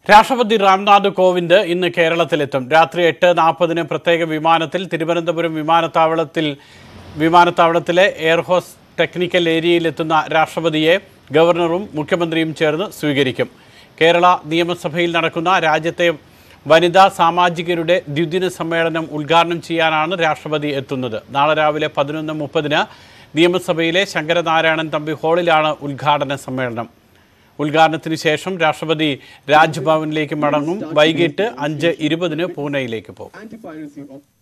രാഷ്ട്രപതി രാംനാഥ് കോവിന്ദ് ഇന്ന് കേരളത്തിലെത്തും രാത്രി എട്ട് നാൽപ്പതിന് പ്രത്യേക വിമാനത്തിൽ തിരുവനന്തപുരം വിമാനത്താവളത്തിൽ വിമാനത്താവളത്തിലെ എയർഹോസ് ടെക്നിക്കൽ ഏരിയയിലെത്തുന്ന രാഷ്ട്രപതിയെ ഗവർണറും മുഖ്യമന്ത്രിയും ചേർന്ന് സ്വീകരിക്കും കേരള നിയമസഭയിൽ നടക്കുന്ന രാജ്യത്തെ വനിതാ സാമാജികരുടെ ദ്വിദിന സമ്മേളനം ഉദ്ഘാടനം ചെയ്യാനാണ് രാഷ്ട്രപതി എത്തുന്നത് നാളെ രാവിലെ പതിനൊന്ന് മുപ്പതിന് നിയമസഭയിലെ ശങ്കരനാരായണൻ തമ്പി ഹാളിലാണ് ഉദ്ഘാടന സമ്മേളനം ഉദ്ഘാടനത്തിന് ശേഷം രാഷ്ട്രപതി രാജ്ഭവനിലേക്ക് മടങ്ങും വൈകിട്ട് അഞ്ച് ഇരുപതിന് പൂനെയിലേക്ക് പോകും anti-piracy of